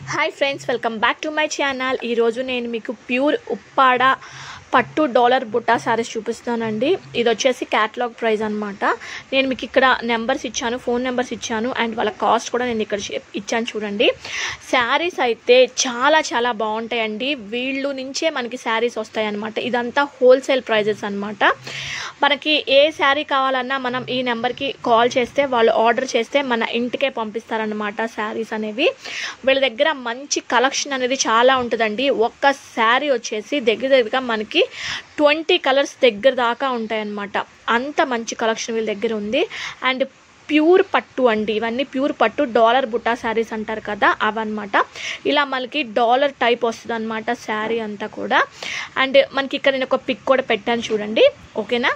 hi friends welcome back to my channel ఈరోజు నేను మీకు ప్యూర్ ఉప్పాడ పట్టు డాలర్ బుట్టా శారీస్ చూపిస్తానండి ఇది వచ్చేసి క్యాటలాగ్ ప్రైస్ అనమాట నేను మీకు ఇక్కడ నెంబర్స్ ఇచ్చాను ఫోన్ నెంబర్స్ ఇచ్చాను అండ్ వాళ్ళ కాస్ట్ కూడా నేను ఇక్కడ చెప్- ఇచ్చాను చూడండి శారీస్ అయితే చాలా చాలా బాగుంటాయండి వీళ్ళు నుంచే మనకి శారీస్ వస్తాయి అనమాట ఇదంతా హోల్సేల్ ప్రైజెస్ అనమాట మనకి ఏ శారీ కావాలన్నా మనం ఈ నెంబర్కి కాల్ చేస్తే వాళ్ళు ఆర్డర్ చేస్తే మన ఇంటికే పంపిస్తారనమాట శారీస్ అనేవి వీళ్ళ దగ్గర మంచి కలెక్షన్ అనేది చాలా ఉంటుందండి ఒక్క శారీ వచ్చేసి దగ్గర దగ్గరగా మనకి ట్వంటీ కలర్స్ దగ్గర దాకా ఉంటాయన్నమాట అంత మంచి కలెక్షన్ వీళ్ళ దగ్గర ఉంది అండ్ ప్యూర్ పట్టు అండి ఇవన్నీ ప్యూర్ పట్టు డాలర్ బుట్టా శారీస్ అంటారు కదా అవన్నమాట ఇలా మనకి డాలర్ టైప్ వస్తుంది అనమాట శారీ అంతా కూడా అండ్ మనకి ఇక్కడ నేను ఒక పిక్ కూడా పెట్టాను చూడండి ఓకేనా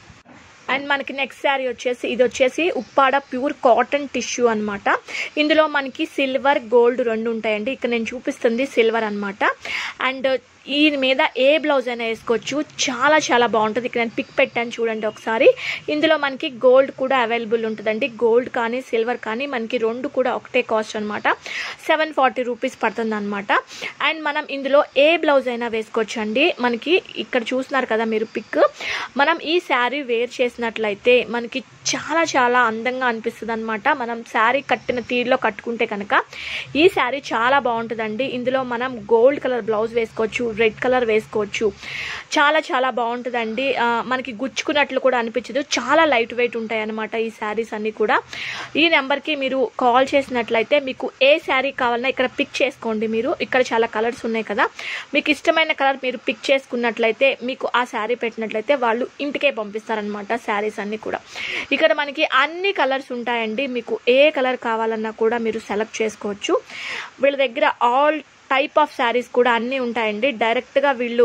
అండ్ మనకి నెక్స్ట్ శారీ వచ్చేసి ఇది వచ్చేసి ఉప్పాడ ప్యూర్ కాటన్ టిష్యూ అన్నమాట ఇందులో మనకి సిల్వర్ గోల్డ్ రెండు ఉంటాయండి ఇక్కడ నేను చూపిస్తుంది సిల్వర్ అన్నమాట అండ్ ఈ మీద ఏ బ్లౌజ్ అయినా వేసుకోవచ్చు చాలా చాలా బాగుంటుంది ఇక్కడ నేను పిక్ పెట్టాను చూడండి ఒకసారి ఇందులో మనకి గోల్డ్ కూడా అవైలబుల్ ఉంటుందండి గోల్డ్ కానీ సిల్వర్ కానీ మనకి రెండు కూడా ఒకటే కాస్ట్ అనమాట సెవెన్ ఫార్టీ రూపీస్ పడుతుంది అనమాట అండ్ మనం ఇందులో ఏ బ్లౌజ్ అయినా వేసుకోవచ్చు అండి మనకి ఇక్కడ చూస్తున్నారు కదా మీరు పిక్ మనం ఈ శారీ వేర్ చేసినట్లయితే మనకి చాలా చాలా అందంగా అనిపిస్తుంది అనమాట మనం శారీ కట్టిన తీరులో కట్టుకుంటే కనుక ఈ శారీ చాలా బాగుంటుందండి ఇందులో మనం గోల్డ్ కలర్ బ్లౌజ్ వేసుకోవచ్చు రెడ్ కలర్ వేసుకోవచ్చు చాలా చాలా బాగుంటుందండి ఆ, మనకి గుచ్చుకున్నట్లు కూడా అనిపించదు చాలా లైట్ వెయిట్ ఉంటాయి అనమాట ఈ శారీస్ అన్నీ కూడా ఈ నెంబర్కి మీరు కాల్ చేసినట్లయితే మీకు ఏ శారీ కావాలన్నా ఇక్కడ పిక్ చేసుకోండి మీరు ఇక్కడ చాలా కలర్స్ ఉన్నాయి కదా మీకు ఇష్టమైన కలర్ మీరు పిక్ చేసుకున్నట్లయితే మీకు ఆ శారీ పెట్టినట్లయితే వాళ్ళు ఇంటికే పంపిస్తారనమాట శారీస్ అన్నీ కూడా ఇక్కడ మనకి అన్ని కలర్స్ ఉంటాయండి మీకు ఏ కలర్ కావాలన్నా కూడా మీరు సెలెక్ట్ చేసుకోవచ్చు వీళ్ళ దగ్గర ఆల్ టైప్ ఆఫ్ శారీస్ కూడా అన్నీ ఉంటాయండి డైరెక్ట్గా వీళ్ళు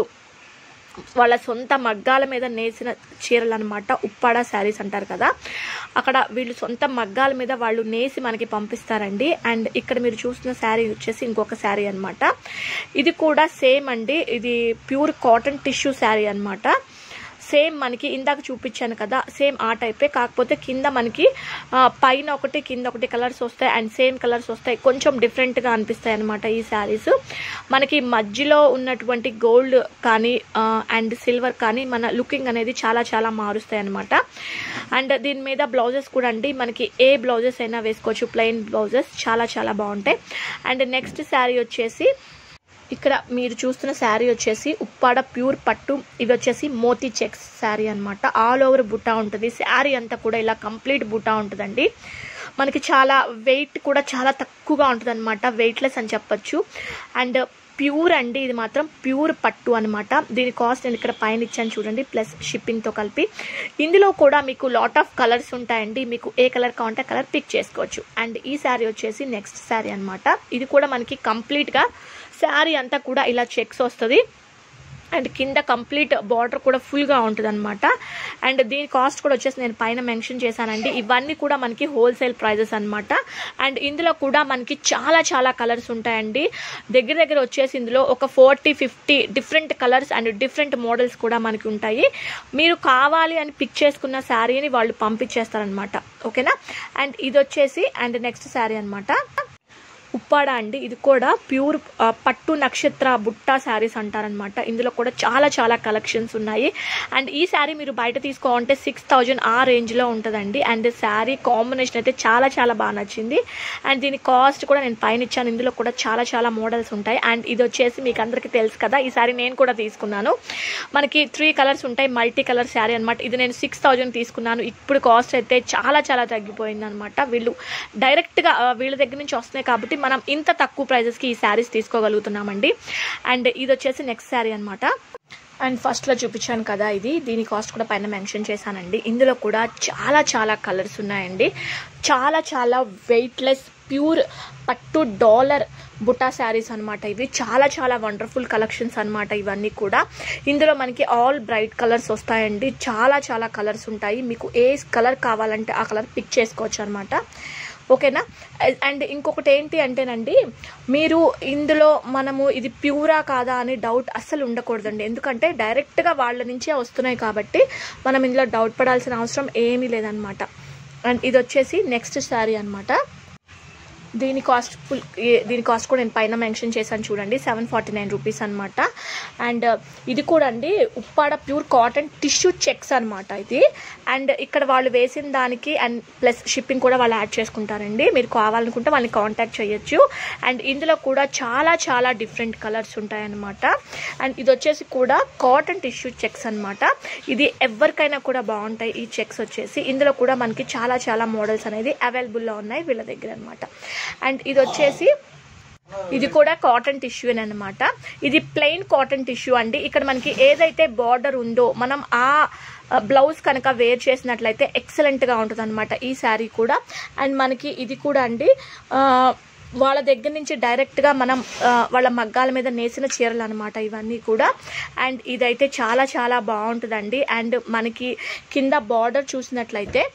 వాళ్ళ సొంత మగ్గాల మీద నేసిన చీరలు అనమాట ఉప్పాడ శారీస్ అంటారు కదా అక్కడ వీళ్ళు సొంత మగ్గాల మీద వాళ్ళు నేసి మనకి పంపిస్తారండి అండ్ ఇక్కడ మీరు చూస్తున్న శారీ వచ్చేసి ఇంకొక శారీ అన్నమాట ఇది కూడా సేమ్ అండి ఇది ప్యూర్ కాటన్ టిష్యూ శారీ అన్నమాట సేమ్ మనకి ఇందాక చూపించాను కదా సేమ్ ఆ టైపే కాకపోతే కింద మనకి ఆ, పైన ఒకటి కింద ఒకటి కలర్స్ వస్తాయి అండ్ సేమ్ కలర్స్ వస్తాయి కొంచెం డిఫరెంట్గా అనిపిస్తాయి అనమాట ఈ శారీస్ మనకి మధ్యలో ఉన్నటువంటి గోల్డ్ కానీ అండ్ సిల్వర్ కానీ మన లుకింగ్ అనేది చాలా చాలా మారుస్తాయి అనమాట అండ్ దీని మీద బ్లౌజెస్ కూడా అండి మనకి ఏ బ్లౌజెస్ అయినా వేసుకోవచ్చు ప్లెయిన్ బ్లౌజెస్ చాలా చాలా బాగుంటాయి అండ్ నెక్స్ట్ శారీ వచ్చేసి ఇక్కడ మీరు చూస్తున్న శారీ వచ్చేసి ఉప్పాడ ప్యూర్ పట్టు ఇది వచ్చేసి మోతీ చెక్స్ శారీ అన్నమాట ఆల్ ఓవర్ బుట్టా ఉంటుంది శారీ అంతా కూడా ఇలా కంప్లీట్ బుట్టా ఉంటుందండి మనకి చాలా వెయిట్ కూడా చాలా తక్కువగా ఉంటుంది అనమాట వెయిట్లెస్ అని చెప్పొచ్చు అండ్ ప్యూర్ అండి ఇది మాత్రం ప్యూర్ పట్టు అనమాట దీని కాస్ట్ నేను ఇక్కడ పైన ఇచ్చాను చూడండి ప్లస్ షిప్పింగ్తో కలిపి ఇందులో కూడా మీకు లాట్ ఆఫ్ కలర్స్ ఉంటాయండి మీకు ఏ కలర్ కావాలంటే కలర్ పిక్ చేసుకోవచ్చు అండ్ ఈ శారీ వచ్చేసి నెక్స్ట్ శారీ అనమాట ఇది కూడా మనకి కంప్లీట్గా శారీ అంతా కూడా ఇలా చెక్స్ వస్తుంది అండ్ కింద కంప్లీట్ బార్డర్ కూడా ఫుల్గా ఉంటుంది అనమాట అండ్ దీని కాస్ట్ కూడా వచ్చేసి నేను పైన మెన్షన్ చేశానండి ఇవన్నీ కూడా మనకి హోల్సేల్ ప్రైజెస్ అనమాట అండ్ ఇందులో కూడా మనకి చాలా చాలా కలర్స్ ఉంటాయండి దగ్గర దగ్గర వచ్చేసి ఇందులో ఒక forty fifty different colours and different models కూడా మనకి ఉంటాయి మీరు కావాలి అని పిక్ చేసుకున్న శారీని వాళ్ళు పంపించేస్తారనమాట ఓకేనా అండ్ ఇది వచ్చేసి అండ్ నెక్స్ట్ శారీ అనమాట ఉప్పాడ అండి ఇది కూడా ప్యూర్ ఆ, పట్టు నక్షత్ర బుట్ట శారీస్ అంటారనమాట ఇందులో కూడా చాలా చాలా కలెక్షన్స్ ఉన్నాయి అండ్ ఈ శారీ మీరు బయట తీసుకోవాలంటే సిక్స్ థౌజండ్ ఆ రేంజ్లో ఉంటుందండి అండ్ శారీ కాంబినేషన్ అయితే చాలా చాలా బాగా నచ్చింది అండ్ దీని కాస్ట్ కూడా నేను పైన ఇచ్చాను ఇందులో కూడా చాలా చాలా మోడల్స్ ఉంటాయి అండ్ ఇది వచ్చేసి మీకు అందరికీ తెలుసు కదా ఈ శారీ నేను కూడా తీసుకున్నాను మనకి త్రీ కలర్స్ ఉంటాయి మల్టీ కలర్ శారీ అనమాట ఇది నేను సిక్స్ థౌజండ్ తీసుకున్నాను ఇప్పుడు కాస్ట్ అయితే చాలా చాలా తగ్గిపోయింది అనమాట వీళ్ళు డైరెక్ట్గా ఆ, వీళ్ళ దగ్గర నుంచి వస్తున్నాయి కాబట్టి మనం ఇంత తక్కువ ప్రైజెస్కి ఈ శారీస్ తీసుకోగలుగుతున్నామండి అండ్ ఇది వచ్చేసి నెక్స్ట్ శారీ అనమాట అండ్ ఫస్ట్లో చూపించాను కదా ఇది దీని కాస్ట్ కూడా పైన మెన్షన్ చేశానండి ఇందులో కూడా చాలా చాలా కలర్స్ ఉన్నాయండి చాలా చాలా వెయిట్లెస్ ప్యూర్ పట్టు డాలర్ బుటా శారీస్ అనమాట ఇవి చాలా చాలా వండర్ఫుల్ కలెక్షన్స్ అనమాట ఇవన్నీ కూడా ఇందులో మనకి ఆల్ బ్రైట్ కలర్స్ వస్తాయండి చాలా చాలా కలర్స్ ఉంటాయి మీకు ఏ కలర్ కావాలంటే ఆ కలర్ పిక్ చేసుకోవచ్చు అనమాట ఓకేనా అండ్ ఇంకొకటి ఏంటి అంటేనండి మీరు ఇందులో మనము ఇది ప్యూరా కాదా అని డౌట్ అస్సలు ఉండకూడదండి ఎందుకంటే డైరెక్ట్గా వాళ్ళ నుంచే వస్తున్నాయి కాబట్టి మనం ఇందులో డౌట్ పడాల్సిన అవసరం ఏమీ లేదనమాట అండ్ ఇది వచ్చేసి నెక్స్ట్ శారీ అనమాట దీని కాస్ట్ ఫుల్ ఏ- దీని కాస్ట్ కూడా నేను పైన మెన్షన్ చేశాను చూడండి సెవెన్ ఫార్టీ నైన్ రూపీస్ అనమాట అండ్ ఇది కూడా అండి Uppada pure cotton tissue checks అనమాట ఇది అండ్ ఇక్కడ వాళ్ళు వేసిన దానికి అండ్ ప్లస్ షిప్పింగ్ కూడా వాళ్ళు యాడ్ చేసుకుంటారండి మీరు కావాలనుకుంటే వాళ్ళని కాంటాక్ట్ చేయొచ్చు అండ్ ఇందులో కూడా చాలా చాలా డిఫరెంట్ కలర్స్ ఉంటాయన్నమాట అండ్ ఇది వచ్చేసి కూడా కాటన్ టిష్యూ చెక్స్ అనమాట ఇది ఎవరికైనా కూడా బాగుంటాయి ఈ చెక్స్ వచ్చేసి ఇందులో కూడా మనకి చాలా చాలా మోడల్స్ అనేది అవైలబుల్లో ఉన్నాయి వీళ్ళ దగ్గర అనమాట అండ్ ఇది వచ్చేసి ఇది కూడా కాటన్ టిష్యూ అనమాట ఇది ప్లెయిన్ కాటన్ టిష్యూ అండి ఇక్కడ మనకి ఏదైతే బార్డర్ ఉందో మనం ఆ బ్లౌజ్ కనుక వేర్ చేసినట్లయితే ఎక్సలెంట్గా ఉంటుంది అనమాట ఈ శారీ కూడా అండ్ మనకి ఇది కూడా అండి ఆ, వాళ్ళ దగ్గర నుంచి డైరెక్ట్గా మనం ఆ, వాళ్ళ మగ్గాల మీద నేసిన చీరలు అనమాట ఇవన్నీ కూడా అండ్ ఇదైతే చాలా చాలా బాగుంటుందండి అండ్ మనకి కింద బార్డర్ చూసినట్లయితే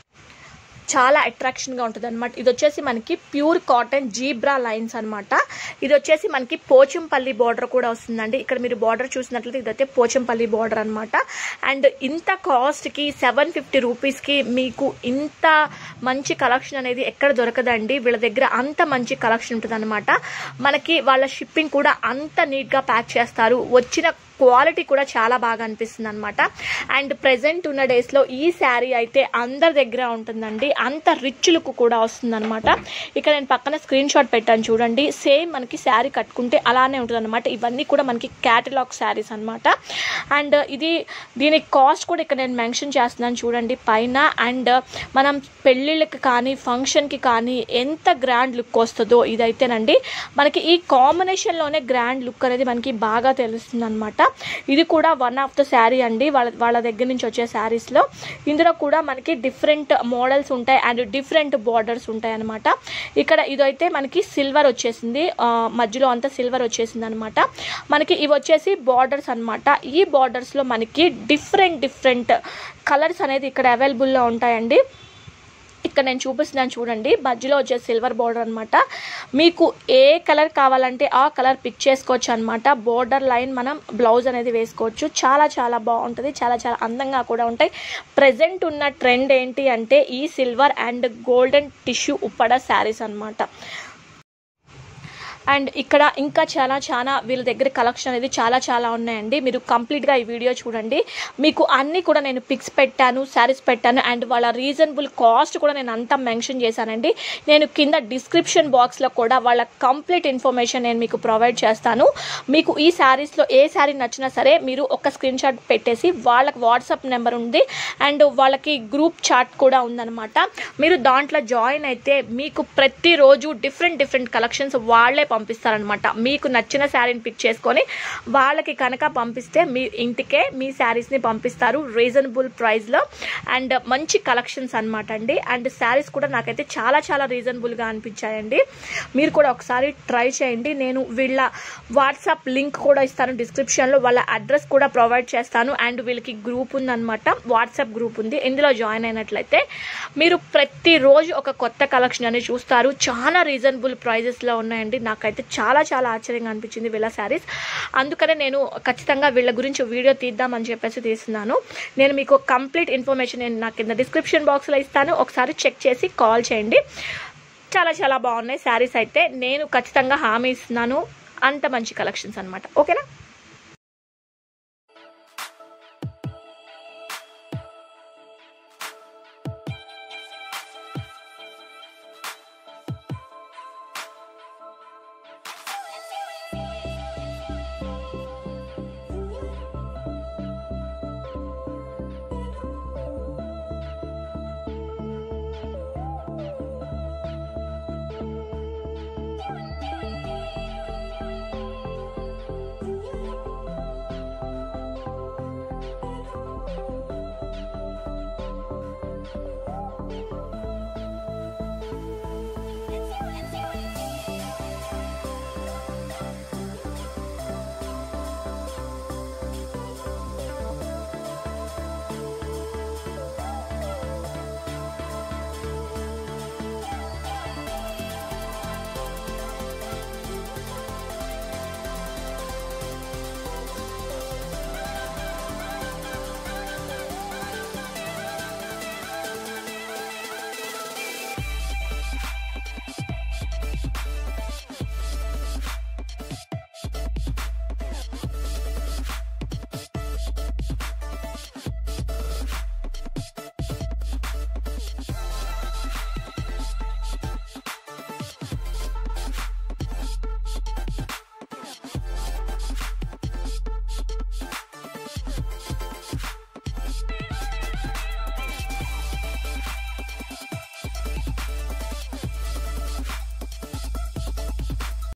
చాలా అట్రాక్షన్గా ఉంటుంది అనమాట ఇది వచ్చేసి మనకి ప్యూర్ కాటన్ జీబ్రా లైన్స్ అన్నమాట ఇది వచ్చేసి మనకి పోచంపల్లి బార్డర్ కూడా వస్తుందండి ఇక్కడ మీరు బార్డర్ చూసినట్లయితే ఇదైతే పోచంపల్లి బార్డర్ అనమాట అండ్ ఇంత కాస్ట్కి సెవెన్ ఫిఫ్టీ రూపీస్కి మీకు ఇంత మంచి కలెక్షన్ అనేది ఎక్కడ దొరకదండి వీళ్ళ దగ్గర అంత మంచి కలెక్షన్ ఉంటుంది మనకి వాళ్ళ షిప్పింగ్ కూడా అంత నీట్గా ప్యాక్ చేస్తారు వచ్చిన క్వాలిటీ కూడా చాలా బాగా అనిపిస్తుంది అనమాట అండ్ ప్రెసెంట్ ఉన్న డేస్లో ఈ శారీ అయితే అందరి దగ్గర ఉంటుందండి అంత రిచ్ లుక్ కూడా వస్తుందన్నమాట ఇక్కడ నేను పక్కన స్క్రీన్ షాట్ పెట్టాను చూడండి సేమ్ మనకి శారీ కట్టుకుంటే అలానే ఉంటుంది అనమాట ఇవన్నీ కూడా మనకి క్యాటలాగ్ శారీస్ అనమాట అండ్ ఇది దీని కాస్ట్ కూడా ఇక్కడ నేను మెన్షన్ చేస్తున్నాను చూడండి పైన అండ్ మనం పెళ్ళిళ్ళకి కానీ ఫంక్షన్కి కానీ ఎంత గ్రాండ్ లుక్ వస్తుందో ఇదైతేనండి మనకి ఈ కాంబినేషన్లోనే గ్రాండ్ లుక్ అనేది మనకి బాగా తెలుస్తుంది అనమాట ఇది కూడా వన్ ఆఫ్ ద శారీ అండి వాళ్ళ వాళ్ళ దగ్గర నుంచి వచ్చే శారీస్లో ఇందులో కూడా మనకి డిఫరెంట్ మోడల్స్ ఉంటాయి అండ్ డిఫరెంట్ బార్డర్స్ ఉంటాయి అనమాట ఇక్కడ ఇదైతే మనకి సిల్వర్ వచ్చేసింది ఆ, మధ్యలో అంతా సిల్వర్ వచ్చేసింది అనమాట మనకి ఇవి వచ్చేసి బార్డర్స్ అనమాట ఈ బార్డర్స్లో మనకి డిఫరెంట్ డిఫరెంట్ కలర్స్ అనేది ఇక్కడ అవైలబుల్లో ఉంటాయండి ఇక్కడ నేను చూపిస్తున్నాను చూడండి మధ్యలో వచ్చే సిల్వర్ బార్డర్ అనమాట మీకు ఏ కలర్ కావాలంటే ఆ కలర్ పిక్ చేసుకోవచ్చు అనమాట బోర్డర్ లైన్ మనం బ్లౌజ్ అనేది వేసుకోవచ్చు చాలా చాలా బాగుంటుంది చాలా చాలా అందంగా కూడా ఉంటాయి ప్రజెంట్ ఉన్న ట్రెండ్ ఏంటి అంటే ఈ silver and golden tissue Uppada saris అనమాట అండ్ ఇక్కడ ఇంకా చాలా చాలా వీళ్ళ దగ్గర కలెక్షన్ అనేది చాలా చాలా ఉన్నాయండి మీరు కంప్లీట్గా ఈ వీడియో చూడండి మీకు అన్నీ కూడా నేను పిక్స్ పెట్టాను శారీస్ పెట్టాను అండ్ వాళ్ళ రీజనబుల్ కాస్ట్ కూడా నేను అంతా మెన్షన్ చేశానండి నేను కింద డిస్క్రిప్షన్ బాక్స్లో కూడా వాళ్ళ కంప్లీట్ ఇన్ఫర్మేషన్ నేను మీకు ప్రొవైడ్ చేస్తాను మీకు ఈ శారీస్లో ఏ శారీ నచ్చినా సరే మీరు ఒక స్క్రీన్ షాట్ పెట్టేసి వాళ్ళకి వాట్సాప్ నెంబర్ ఉంది అండ్ వాళ్ళకి గ్రూప్ చాట్ కూడా ఉందన్నమాట మీరు దాంట్లో జాయిన్ అయితే మీకు ప్రతిరోజు డిఫరెంట్ డిఫరెంట్ కలెక్షన్స్ వాళ్ళే పంపిస్తారనమాట మీకు నచ్చిన శారీని పిక్ చేసుకొని వాళ్ళకి కనుక పంపిస్తే మీ ఇంటికే మీ శారీస్ని పంపిస్తారు రీజనబుల్ ప్రైస్లో అండ్ మంచి కలెక్షన్స్ అనమాట అండి అండ్ శారీస్ కూడా నాకైతే చాలా చాలా రీజనబుల్గా అనిపించాయండి మీరు కూడా ఒకసారి ట్రై చేయండి నేను వీళ్ళ వాట్సాప్ లింక్ కూడా ఇస్తాను డిస్క్రిప్షన్లో వాళ్ళ అడ్రస్ కూడా ప్రొవైడ్ చేస్తాను అండ్ వీళ్ళకి గ్రూప్ ఉందన్నమాట వాట్సాప్ గ్రూప్ ఉంది ఇందులో జాయిన్ అయినట్లయితే మీరు ప్రతిరోజు ఒక కొత్త కలెక్షన్ అనేది చూస్తారు చాలా రీజనబుల్ ప్రైజెస్లో ఉన్నాయండి నాకైతే చాలా చాలా ఆశ్చర్యంగా అనిపించింది వీళ్ళ శారీస్ అందుకనే నేను ఖచ్చితంగా వీళ్ళ గురించి వీడియో తీద్దామని చెప్పేసి తీస్తున్నాను నేను మీకు కంప్లీట్ ఇన్ఫర్మేషన్ నేను నాకు కింద డిస్క్రిప్షన్ బాక్స్లో ఇస్తాను ఒకసారి చెక్ చేసి కాల్ చేయండి చాలా చాలా బాగున్నాయి శారీస్ అయితే నేను ఖచ్చితంగా హామీ ఇస్తున్నాను అంత మంచి కలెక్షన్స్ అనమాట ఓకేనా